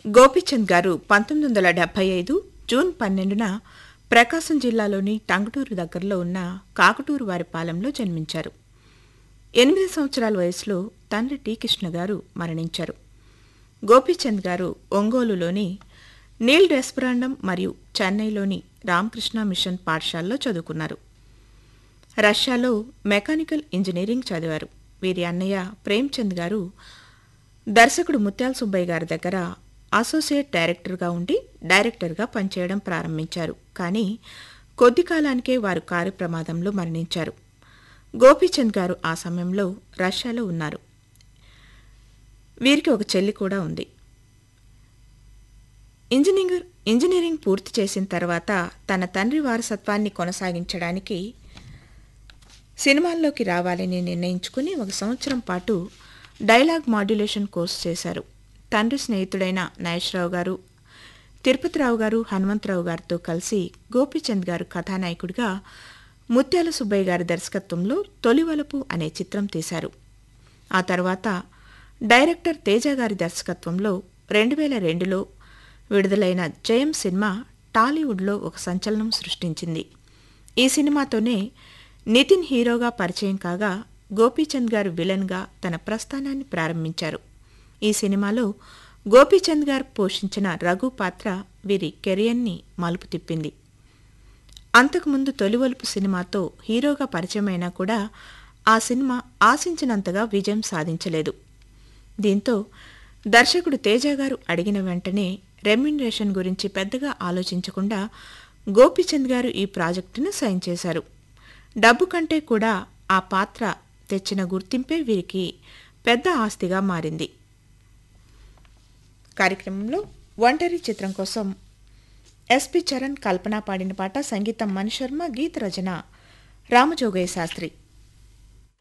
గోపీచంద్ గారు పంతొమ్మిది వందల డెబ్బై ఐదు జూన్ పన్నెండున ప్రకాశం జిల్లాలోని టంగుటూరు దగ్గరలో ఉన్న కాకటూరు వారిపాలెంలో జన్మించారు ఎనిమిది సంవత్సరాల వయసులో తండ్రి టి కృష్ణ గారు మరణించారు గోపీచంద్ గారు ఒంగోలులోని నీల్ డెస్పరాండం మరియు చెన్నైలోని రామకృష్ణ మిషన్ పాఠశాలలో చదువుకున్నారు రష్యాలో మెకానికల్ ఇంజనీరింగ్ చదివారు వీరి అన్నయ్య ప్రేమ్చంద్ గారు దర్శకుడు ముత్యాల సుబ్బయ్య గారి దగ్గర అసోసియేట్ డైరెక్టర్గా ఉండి డైరెక్టర్గా పనిచేయడం ప్రారంభించారు కానీ కొద్ది కాలానికే వారు కారు ప్రమాదంలో మరణించారు గోపీచంద్ గారు ఆ సమయంలో రష్యాలో ఉన్నారు వీరికి ఒక చెల్లి కూడా ఉంది ఇంజనీరింగ్ ఇంజనీరింగ్ పూర్తి చేసిన తర్వాత తన తండ్రి వారసత్వాన్ని కొనసాగించడానికి సినిమాల్లోకి రావాలని నిర్ణయించుకుని ఒక సంవత్సరం పాటు డైలాగ్ మాడ్యులేషన్ కోర్సు చేశారు తండ్రి స్నేహితుడైన నాగేశ్వరరావు గారు తిరుపతిరావు గారు హనుమంతరావు గారితో కలిసి గోపీచంద్ గారు కథానాయకుడిగా ముత్యాల సుబ్బయ్య గారి దర్శకత్వంలో తొలివలపు అనే చిత్రం తీశారు ఆ తర్వాత డైరెక్టర్ తేజ గారి దర్శకత్వంలో రెండు వేల రెండులో విడుదలైన జయం సినిమా టాలీవుడ్లో ఒక సంచలనం సృష్టించింది ఈ సినిమాతోనే నితిన్ హీరోగా పరిచయం కాగా గోపీచంద్ గారు విలన్గా తన ప్రస్థానాన్ని ప్రారంభించారు ఈ సినిమాలో గోపీచంద్ గారు పోషించిన రఘు పాత్ర వీరి కెరియర్ని మలుపు తిప్పింది అంతకుముందు తొలివలుపు సినిమాతో హీరోగా పరిచయమైనా కూడా ఆ సినిమా ఆశించినంతగా విజయం సాధించలేదు దీంతో దర్శకుడు తేజ గారు అడిగిన వెంటనే రెమ్యునరేషన్ గురించి పెద్దగా ఆలోచించకుండా గోపీచంద్ గారు ఈ ప్రాజెక్టును సైన్ చేశారు డబ్బు కంటే కూడా ఆ పాత్ర తెచ్చిన గుర్తింపే వీరికి పెద్ద ఆస్తిగా మారింది కార్యక్రమంలో ఒంటరి చిత్రం కోసం ఎస్పి చరణ్ కల్పన పాడిన పాట సంగీతం మణిశర్మ గీత రచన రామజోగయ్య శాస్త్రి